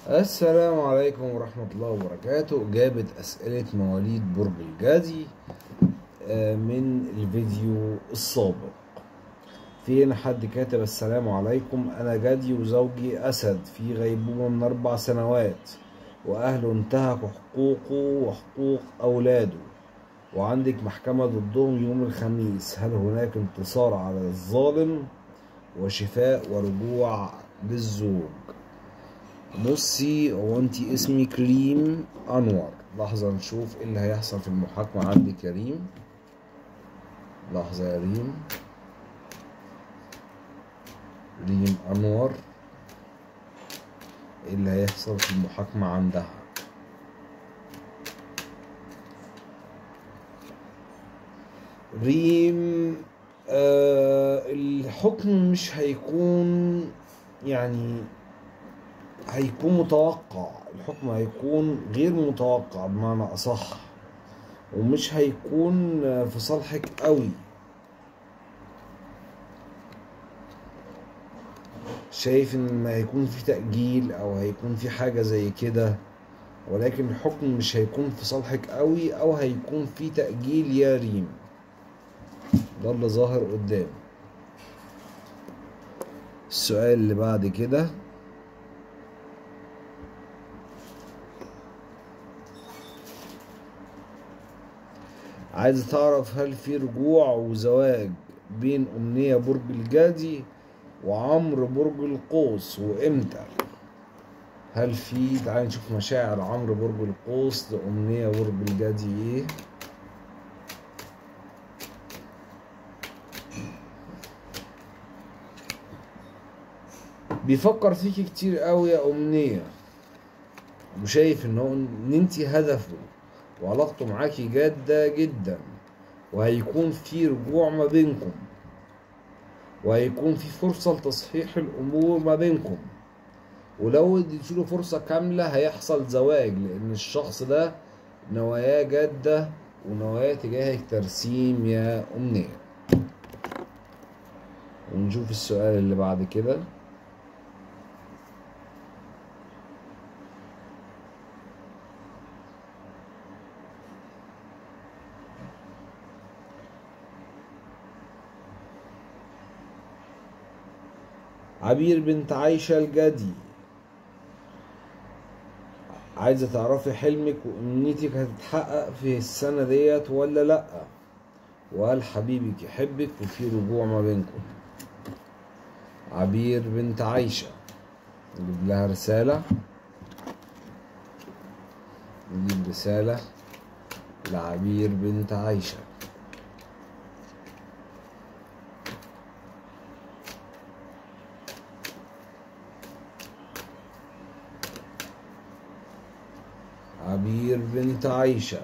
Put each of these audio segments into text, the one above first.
السلام عليكم ورحمة الله وبركاته إجابة أسئلة مواليد برج الجدي آه، من الفيديو السابق في هنا حد كاتب السلام عليكم أنا جدي وزوجي أسد في غيبوبة من أربع سنوات وأهله انتهكوا حقوقه وحقوق أولاده وعندك محكمة ضدهم يوم الخميس هل هناك انتصار على الظالم وشفاء ورجوع للزوج بصي هو انت اسمي كريم انور لحظة نشوف ايه اللي هيحصل في المحاكمة عندك كريم لحظة يا ريم ريم انور ايه اللي هيحصل في المحاكمة عندها ريم آه الحكم مش هيكون يعني هيكون متوقع الحكم هيكون غير متوقع بمعنى أصح ومش هيكون في صالحك قوي شايف ان هيكون في تأجيل او هيكون في حاجة زي كده ولكن الحكم مش هيكون في صالحك قوي او هيكون في تأجيل يا ريم ده اللي ظاهر قدام السؤال اللي بعد كده عايز تعرف هل في رجوع وزواج بين أمنية برج الجدي وعمرو برج القوس وإمتى هل في تعالى نشوف مشاعر عمرو برج القوس لأمنية برج الجدي إيه بيفكر فيكي كتير قوي يا أمنية وشايف إن هو إن انتي هدفه وعلاقته معاكي جادة جدا وهيكون في رجوع ما بينكم وهيكون في فرصة لتصحيح الأمور ما بينكم ولو اديتيله فرصة كاملة هيحصل زواج لأن الشخص ده نواياه جادة ونواياه تجاهك ترسيم يا أمنية ونشوف السؤال اللي بعد كده عبير بنت عايشة الجدي عايزة تعرفي حلمك وأمنيتك هتتحقق في السنة ديت ولا لأ وهل حبيبك يحبك وفي رجوع ما بينكم عبير بنت عايشة نجيب لها رسالة نجيب رسالة لعبير بنت عايشة عبير بنت عايشة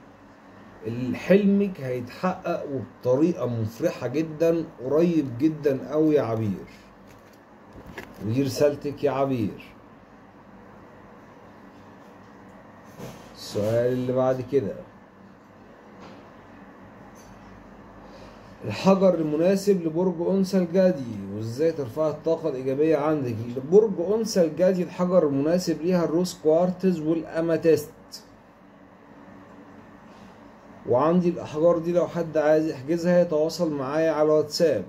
حلمك هيتحقق وبطريقة مفرحة جدا قريب جدا أوي يا عبير ودي رسالتك يا عبير السؤال اللي بعد كده الحجر المناسب لبرج أنثى الجدي وازاي ترفع الطاقة الإيجابية عندك لبرج أنثى الجدي الحجر المناسب ليها الروز كوارتز والأماتيست وعندي الأحجار دي لو حد عايز يحجزها يتواصل معايا على واتساب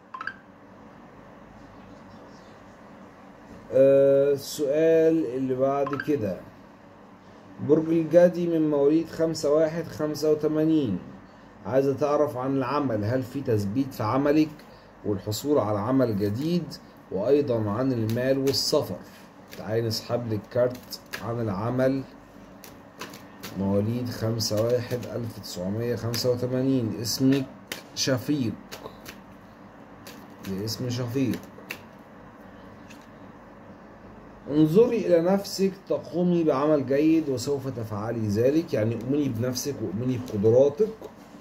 آه السؤال اللي بعد كده برج الجدي من مواليد خمسة واحد خمسة وتمانين عايزة تعرف عن العمل هل في تثبيت في عملك والحصول على عمل جديد وأيضا عن المال والسفر تعالي نسحب لك كارت عن العمل مواليد خمسة واحد ألف تسعمية خمسة وتمانين اسمك شفيق ده اسم شفيق انظري إلى نفسك تقومي بعمل جيد وسوف تفعلي ذلك يعني أؤمني بنفسك وأؤمني بقدراتك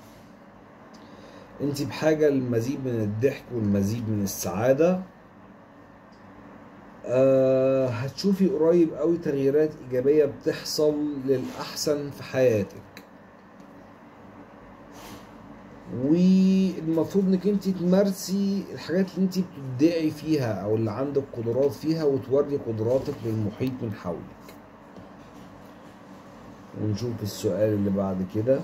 انت بحاجة للمزيد من الضحك والمزيد من السعادة أه هتشوفي قريب قوي تغييرات إيجابية بتحصل للأحسن في حياتك والمفروض انك انت تمارسي الحاجات اللي انت بتبدعي فيها او اللي عندك قدرات فيها وتوري قدراتك للمحيط من حولك ونشوف السؤال اللي بعد كده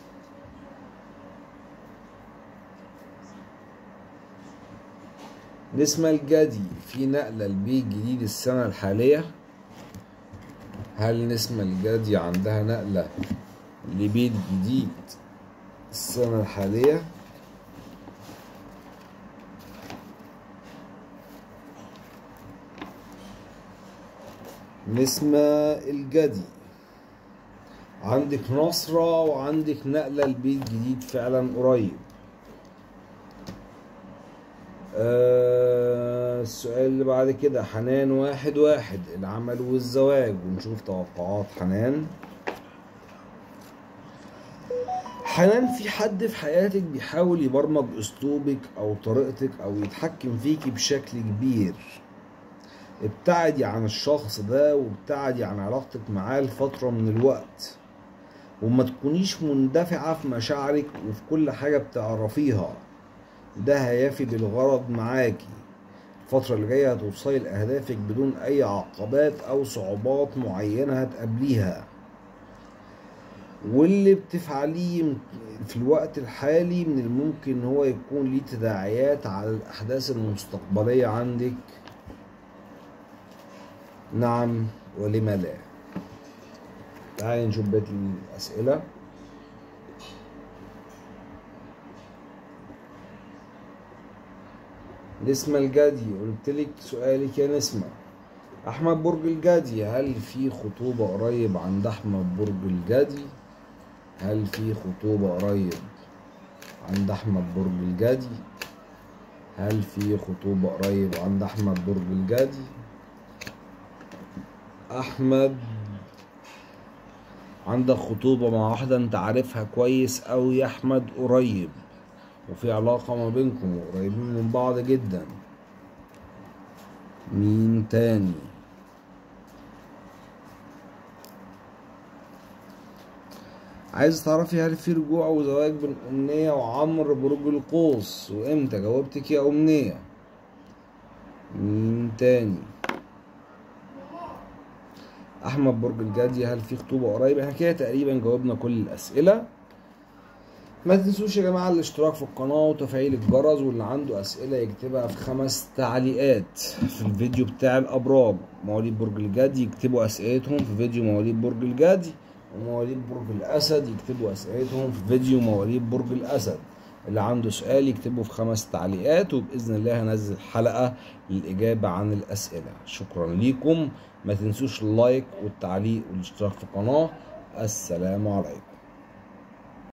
نسمة الجدي في نقلة لبيت جديد السنة الحالية هل نسمة الجدي عندها نقلة لبيت جديد السنة الحالية نسمة الجدي عندك نصرة وعندك نقلة لبيت جديد فعلا قريب آه السؤال اللي بعد كده حنان واحد واحد العمل والزواج ونشوف توقعات حنان حنان في حد في حياتك بيحاول يبرمج اسلوبك او طريقتك او يتحكم فيكي بشكل كبير ابتعدي عن الشخص ده وابتعدي عن علاقتك معاه لفترة من الوقت وما تكونيش مندفعة في مشاعرك وفي كل حاجة بتعرفيها ده هيفي بالغرض معاكي الفترة اللي جاية هتوصلي لأهدافك بدون أي عقبات أو صعوبات معينة هتقابليها واللي بتفعليه في الوقت الحالي من الممكن ان هو يكون ليه تداعيات على الاحداث المستقبلية عندك نعم ولما لا تعالي نشوف بقية الاسئلة نسمة الجدي قلت لك سؤالك يا نسمة احمد برج الجدي هل في خطوبة قريب عند احمد برج الجدي هل في خطوبة قريب عند أحمد برج الجدي؟ هل في خطوبة قريب عند أحمد برج الجدي؟ أحمد عندك خطوبة مع واحدة أنت عارفها كويس أوي يا أحمد قريب وفي علاقة ما بينكم وقريبين من بعض جدا مين تاني؟ عايز تعرفي هل في رجوع وزواج بين أمنية وعمرو برج القوس وإمتى جاوبتك يا أمنية مين تاني أحمد برج الجدي هل في خطوبة قريب احنا كده تقريبا جاوبنا كل الأسئلة ما تنسوش يا جماعة الاشتراك في القناة وتفعيل الجرس واللي عنده أسئلة يكتبها في خمس تعليقات في الفيديو بتاع الأبراج مواليد برج الجدي يكتبوا أسئلتهم في فيديو مواليد برج الجدي ومواليد برج الأسد يكتبوا أسئلتهم في فيديو مواليد برج الأسد اللي عنده سؤال يكتبه في خمس تعليقات وبإذن الله هنزل حلقة للإجابة عن الأسئلة شكرا ليكم ما تنسوش اللايك والتعليق والاشتراك في القناة السلام عليكم